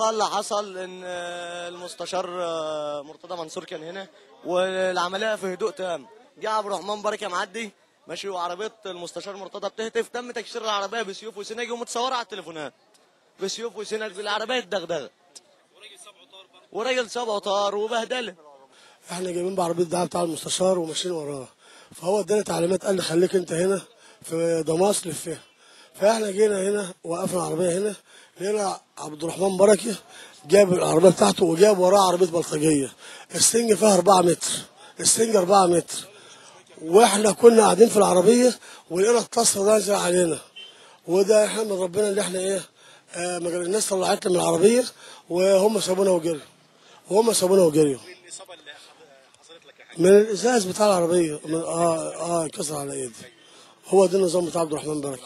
الله اللي حصل ان آه، المستشار آه، مرتضى منصور كان هنا والعمليه في هدوء تام جه عبد الرحمن بركه معدي ماشي وعربيه المستشار مرتضى بتهتف تم تكسير العربيه بسيوف وسناج ومتصوره على التليفونات بسيوف وسناج بالعربيه اتدغدغت وراجل سبعه طار وبهدله احنا جايبين بعربيه دعاء بتاع المستشار وماشيين وراه فهو ادانا تعليمات قال لي خليك انت هنا في دماس لفها فاحنا جينا هنا وقفنا العربيه هنا لقينا عبد الرحمن بركه جاب العربيه بتاعته وجاب وراه عربيه بلطجيه السنج فيها 4 متر السنج 4 متر واحنا كنا قاعدين في العربيه ولقينا التصل ده نزل علينا وده احنا من ربنا اللي احنا ايه آه ما جاب- الناس طلعتنا من العربيه وهم سابونا وجريوا وهم سابونا وجريوا من الازاز بتاع العربيه من اه اه انكسر على ايدي هو ده النظام بتاع عبد الرحمن بركه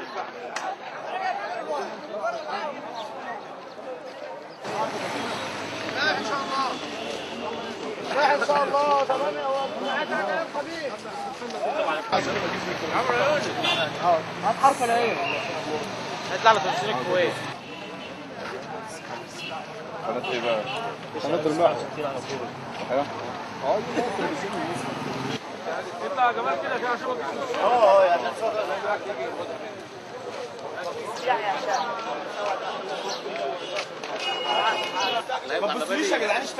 هيطلع لك تمثيل الكويت قناة ايه بقى؟ قناة المعهد ايوه يطلع يا جمال كده كده اشوفك ما تبصليش يا جدعان